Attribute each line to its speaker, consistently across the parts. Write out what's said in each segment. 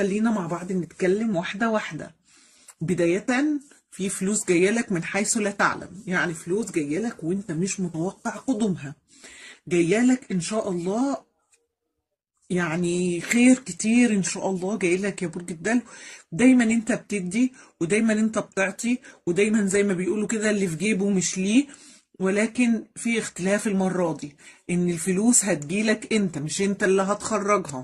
Speaker 1: خلينا مع بعض نتكلم واحدة واحدة بداية في فلوس جاية لك من حيث لا تعلم يعني فلوس جاية لك وانت مش متوقع قدومها جاية لك ان شاء الله يعني خير كتير ان شاء الله جاي لك يا برج الدلو دايما انت بتدي ودايما انت بتعطي ودايما زي ما بيقولوا كده اللي في جيبه مش ليه ولكن في اختلاف المرة دي ان الفلوس هتجيلك انت مش انت اللي هتخرجها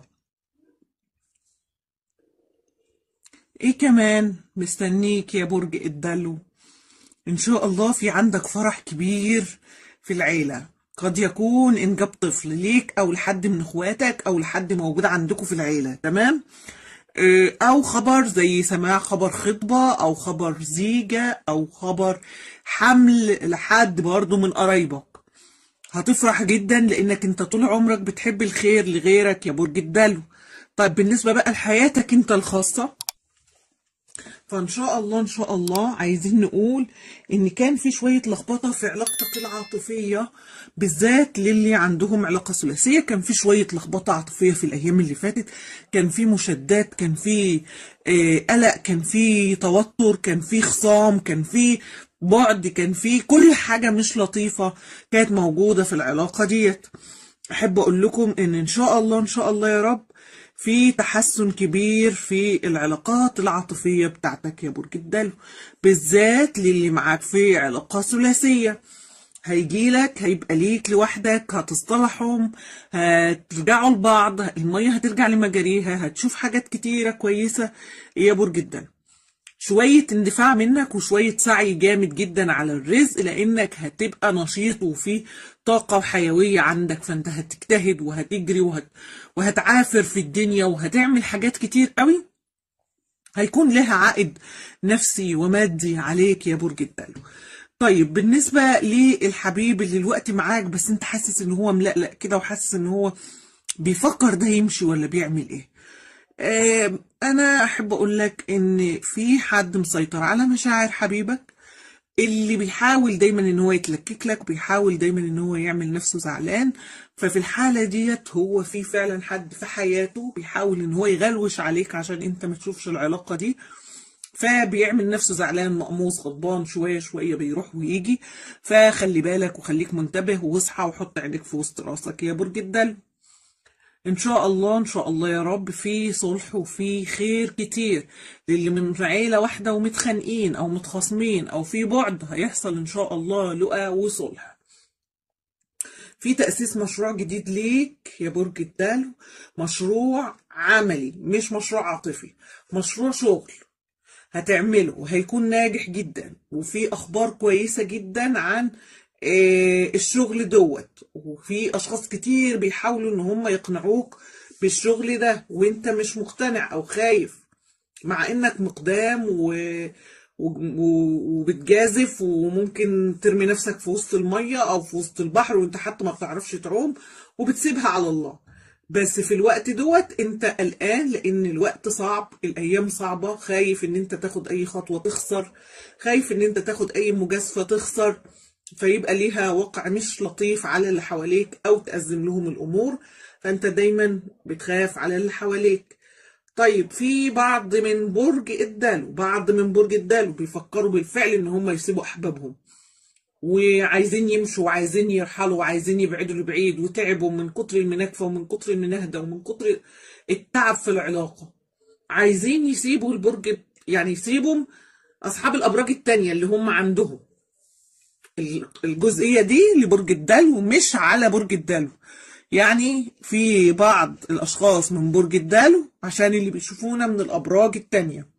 Speaker 1: ايه كمان مستنيك يا برج الدلو ان شاء الله في عندك فرح كبير في العيلة قد يكون انجاب طفل ليك او لحد من اخواتك او لحد موجود عندكم في العيلة تمام آه، او خبر زي سماع خبر خطبة او خبر زيجة او خبر حمل لحد برضو من قرايبك هتفرح جدا لانك انت طول عمرك بتحب الخير لغيرك يا برج الدلو طيب بالنسبة بقى لحياتك انت الخاصة فان شاء الله ان شاء الله عايزين نقول ان كان في شويه لخبطه في علاقتك العاطفيه بالذات للي عندهم علاقه ثلاثيه كان في شويه لخبطه عاطفيه في الايام اللي فاتت كان في مشادات كان في آه، قلق كان في توتر كان في خصام كان في بعد كان في كل حاجه مش لطيفه كانت موجوده في العلاقه ديت احب اقول لكم ان ان شاء الله ان شاء الله يا رب في تحسن كبير في العلاقات العاطفية بتاعتك يا برج الدلو بالذات للي معاك في علاقة ثلاثية هيجيلك هيبقى ليك لوحدك هتصطلحهم هترجعوا لبعض المية هترجع لمجاريها هتشوف حاجات كتيرة كويسة يا برج الدلو شوية اندفاع منك وشوية سعي جامد جدا على الرزق لانك هتبقى نشيط وفي طاقة وحيوية عندك فانت هتجتهد وهتجري وهت... وهتعافر في الدنيا وهتعمل حاجات كتير قوي هيكون لها عائد نفسي ومادي عليك يا برج الدلو طيب بالنسبة للحبيب اللي الوقت معاك بس انت حاسس ان هو ملقلق كده وحاسس ان هو بيفكر ده يمشي ولا بيعمل ايه آه، انا احب اقول لك ان في حد مسيطر على مشاعر حبيبك اللي بيحاول دايما ان هو يتلكك لك وبيحاول دايما ان هو يعمل نفسه زعلان ففي الحالة ديت هو في فعلا حد في حياته بيحاول ان هو يغلوش عليك عشان انت ما تشوفش العلاقة دي فبيعمل نفسه زعلان مقموص غضبان شوية شوية بيروح ويجي فخلي بالك وخليك منتبه واصحى وحط عينيك في وسط راسك يا برج الدلو ان شاء الله ان شاء الله يا رب في صلح وفي خير كتير للي من عيلة واحدة ومتخانقين او متخاصمين او في بعد هيحصل ان شاء الله لقى وصلح في تأسيس مشروع جديد ليك يا برج الدلو مشروع عملي مش مشروع عاطفي مشروع شغل هتعمله وهيكون ناجح جدا وفي اخبار كويسة جدا عن آه، الشغل دوت وفي اشخاص كتير بيحاولوا ان هم يقنعوك بالشغل ده وانت مش مقتنع او خايف مع انك مقدام و... و... و- وبتجازف وممكن ترمي نفسك في وسط المية او في وسط البحر وانت حتى ما بتعرفش تعوم وبتسيبها على الله بس في الوقت دوت انت قلقان لان الوقت صعب الايام صعبة خايف ان انت تاخد اي خطوة تخسر خايف ان انت تاخد اي مجازفة تخسر فيبقى ليها وقع مش لطيف على اللي حواليك او تأزم لهم الامور فانت دايما بتخاف على اللي حواليك طيب في بعض من برج الدلو بعض من برج الدلو بيفكروا بالفعل ان هم يسيبوا احبابهم وعايزين يمشوا وعايزين يرحلوا وعايزين يبعدوا لبعيد وتعبوا من كتر المناكفة ومن كتر المناهدة ومن كتر التعب في العلاقة عايزين يسيبوا البرج يعني يسيبوا أصحاب الأبراج التانية اللي هم عندهم الجزئية دي لبرج الدلو مش على برج الدلو يعني في بعض الأشخاص من برج الدلو عشان اللي بيشوفونا من الأبراج التانية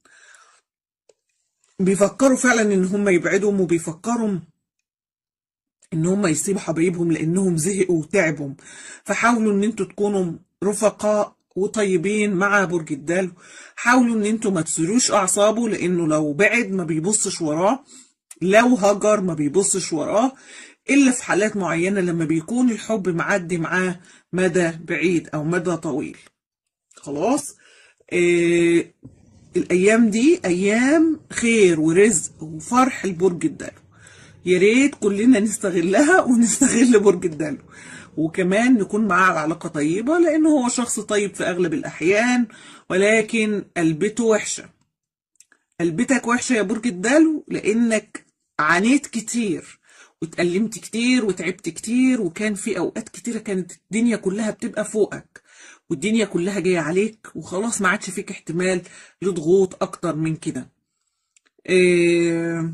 Speaker 1: بيفكروا فعلا إن هم يبعدوا وبيفكروا إن هم يسيبوا حبايبهم لأنهم زهقوا وتعبوا فحاولوا إن انتوا تكونوا رفقاء وطيبين مع برج الدلو حاولوا إن انتوا ما تسيروش أعصابه لأنه لو بعد ما بيبصش وراه لو هجر ما بيبصش وراه إلا في حالات معينة لما بيكون الحب معدي معاه مدى بعيد أو مدى طويل خلاص إيه الأيام دي أيام خير ورزق وفرح لبرج الدلو يا ريت كلنا نستغلها ونستغل برج الدلو وكمان نكون معاه على علاقة طيبة لأنه هو شخص طيب في أغلب الأحيان ولكن قلبته وحشة قلبتك وحشة يا برج الدلو لأنك عانيت كتير واتألمت كتير وتعبت كتير وكان في أوقات كتيرة كانت الدنيا كلها بتبقى فوقك والدنيا كلها جاية عليك وخلاص ما عادش فيك احتمال لضغوط أكتر من كده إيه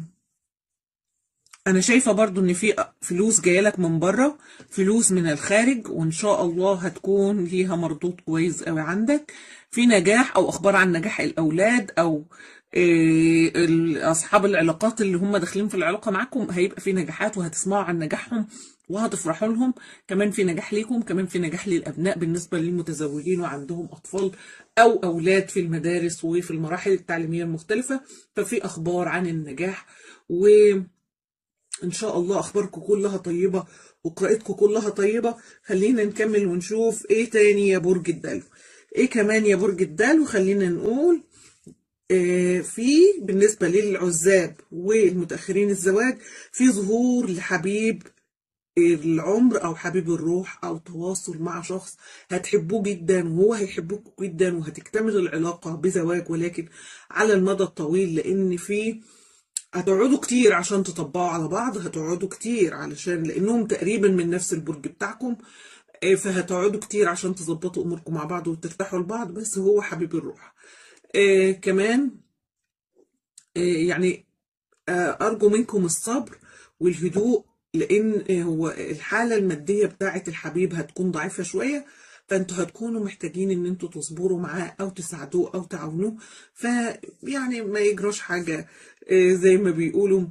Speaker 1: انا شايفه برضو ان في فلوس جايه لك من بره فلوس من الخارج وان شاء الله هتكون ليها مردود كويس قوي عندك في نجاح او اخبار عن نجاح الاولاد او إيه اصحاب العلاقات اللي هم داخلين في العلاقه معاكم هيبقى في نجاحات وهتسمعوا عن نجاحهم وهتفرحوا لهم كمان في نجاح ليكم كمان في نجاح للابناء بالنسبه للمتزوجين وعندهم اطفال او اولاد في المدارس وفي المراحل التعليميه المختلفه ففي اخبار عن النجاح و ان شاء الله اخباركم كلها طيبه وقراءتكم كلها طيبه خلينا نكمل ونشوف ايه تاني يا برج الدلو ايه كمان يا برج الدلو خلينا نقول آه في بالنسبه للعزاب والمتاخرين الزواج في ظهور لحبيب العمر او حبيب الروح او تواصل مع شخص هتحبوه جدا وهو هيحبوك جدا وهتكتمل العلاقه بزواج ولكن على المدى الطويل لان في هتقعدوا كتير عشان تطبقوا على بعض هتقعدوا كتير علشان لانهم تقريبا من نفس البرج بتاعكم فهتقعدوا كتير عشان تظبطوا اموركم مع بعض وترتاحوا لبعض بس هو حبيب الروح آه كمان آه يعني آه ارجو منكم الصبر والهدوء لان هو الحاله الماديه بتاعه الحبيب هتكون ضعيفه شويه فانتوا هتكونوا محتاجين ان انتوا تصبروا معاه او تساعدوه او تعاونوه فيعني ما يجراش حاجه زي ما بيقولوا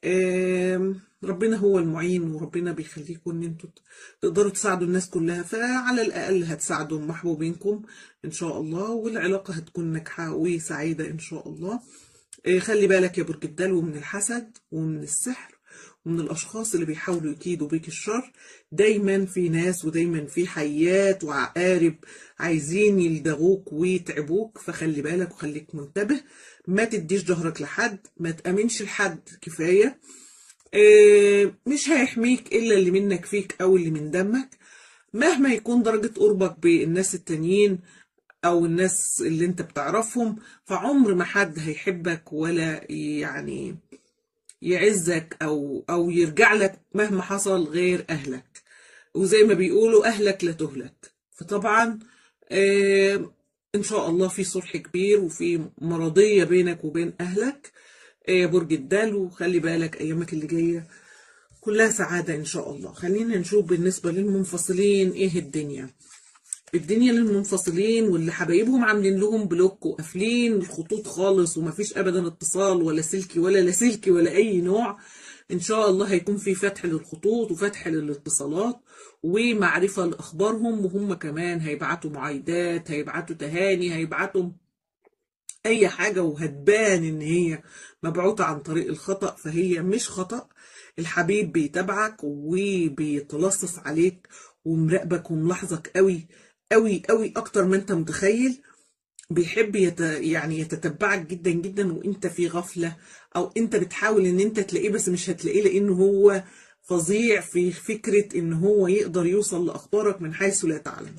Speaker 1: ربنا هو المعين وربنا بيخليكم ان انتوا تقدروا تساعدوا الناس كلها فعلى الاقل هتساعدوا محبوبينكم ان شاء الله والعلاقه هتكون ناجحه وسعيده ان شاء الله خلي بالك يا برج الدلو من الحسد ومن السحر ومن الاشخاص اللي بيحاولوا يكيدوا بيك الشر دايما في ناس ودايما في حيات وعقارب عايزين يلدغوك ويتعبوك فخلي بالك وخليك منتبه ما تديش ظهرك لحد ما تأمنش لحد كفاية مش هيحميك إلا اللي منك فيك أو اللي من دمك مهما يكون درجة قربك بالناس التانيين أو الناس اللي أنت بتعرفهم فعمر ما حد هيحبك ولا يعني يعزك أو أو يرجع لك مهما حصل غير أهلك وزي ما بيقولوا أهلك لا تهلك فطبعا ان شاء الله في صلح كبير وفي مرضية بينك وبين اهلك يا برج الدلو وخلي بالك ايامك اللي جاية كلها سعادة ان شاء الله خلينا نشوف بالنسبة للمنفصلين ايه الدنيا الدنيا للمنفصلين واللي حبايبهم عاملين لهم بلوك وقافلين الخطوط خالص ومفيش ابدا اتصال ولا سلكي ولا لاسلكي ولا اي نوع ان شاء الله هيكون في فتح للخطوط وفتح للاتصالات ومعرفة لأخبارهم وهم كمان هيبعتوا معايدات هيبعتوا تهاني هيبعتوا أي حاجة وهتبان إن هي مبعوثة عن طريق الخطأ فهي مش خطأ الحبيب بيتابعك وبيتلصص عليك ومراقبك وملاحظك قوي قوي قوي أكتر ما أنت متخيل بيحب يت... يعني يتتبعك جدا جدا وانت في غفلة او انت بتحاول ان انت تلاقيه بس مش هتلاقيه لانه هو فظيع في فكرة ان هو يقدر يوصل لاخبارك من حيث لا تعلم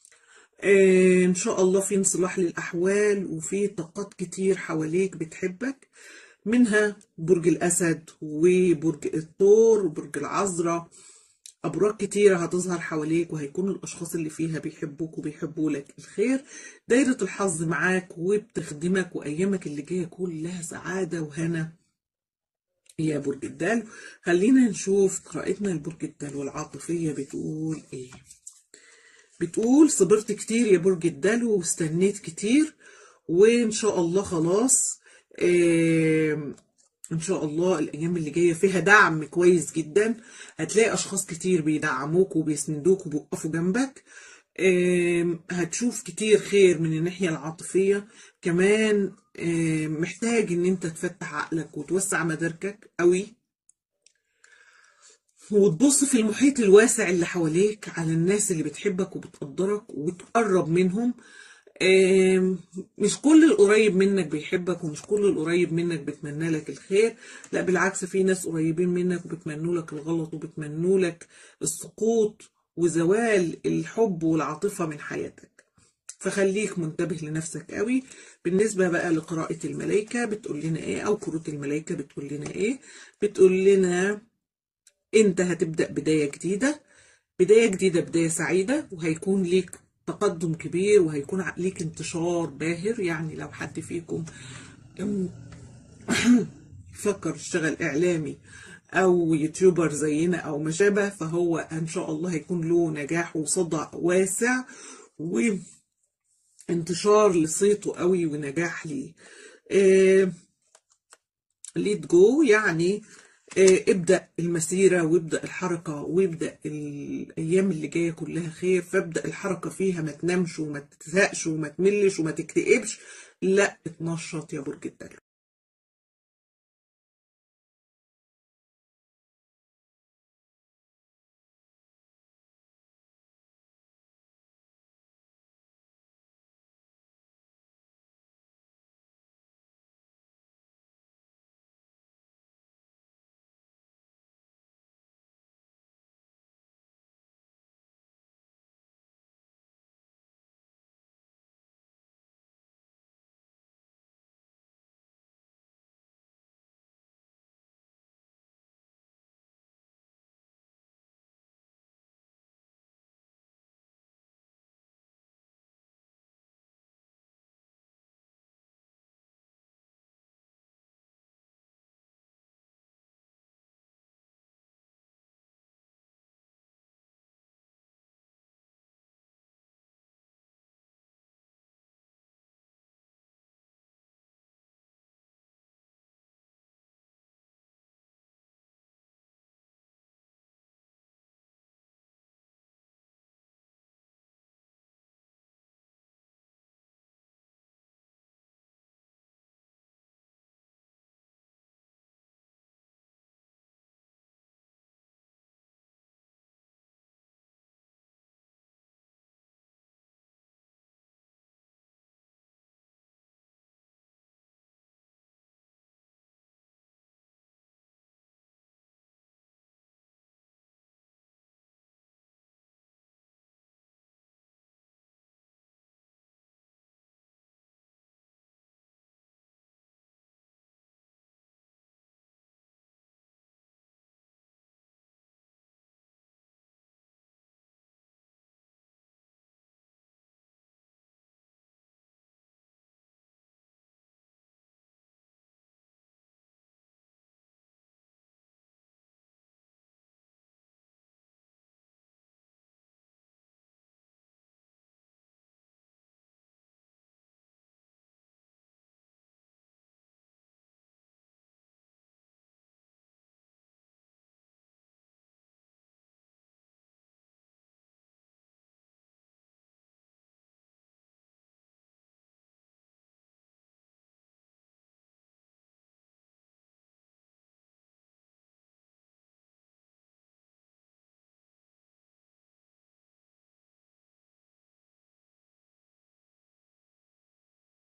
Speaker 1: آه ان شاء الله في انصلاح للاحوال وفي طاقات كتير حواليك بتحبك منها برج الاسد وبرج الثور وبرج العذراء أبراج كتيرة هتظهر حواليك وهيكون الأشخاص اللي فيها بيحبوك وبيحبوا لك الخير دايرة الحظ معاك وبتخدمك وأيامك اللي جاية كلها سعادة وهنا يا برج الدلو خلينا نشوف قراءتنا لبرج الدلو العاطفية بتقول إيه بتقول صبرت كتير يا برج الدلو واستنيت كتير وإن شاء الله خلاص إيه ان شاء الله الايام اللي جايه فيها دعم كويس جدا هتلاقي اشخاص كتير بيدعموك وبيسندوك وبيقفوا جنبك هتشوف كتير خير من الناحيه العاطفيه كمان محتاج ان انت تفتح عقلك وتوسع مداركك قوي وتبص في المحيط الواسع اللي حواليك على الناس اللي بتحبك وبتقدرك وتقرب منهم مش كل القريب منك بيحبك ومش كل القريب منك بتمنى لك الخير لا بالعكس في ناس قريبين منك وبتمنوا لك الغلط وبتمنوا لك السقوط وزوال الحب والعاطفة من حياتك فخليك منتبه لنفسك قوي بالنسبة بقى لقراءة الملائكة بتقول لنا ايه او كروت الملائكة بتقول لنا ايه بتقول لنا انت هتبدأ بداية جديدة بداية جديدة بداية سعيدة وهيكون ليك تقدم كبير وهيكون ليك انتشار باهر يعني لو حد فيكم يفكر يشتغل إعلامي أو يوتيوبر زينا أو ما شابه فهو إن شاء الله هيكون له نجاح وصدى واسع وانتشار لصيته قوي ونجاح ليه ليت جو يعني آه، ابدأ المسيرة وابدأ الحركة وابدأ الأيام اللي جاية كلها خير فابدأ الحركة فيها ما تنامش وما تزهقش وما تملش وما تكتئبش لا اتنشط يا برج الدلو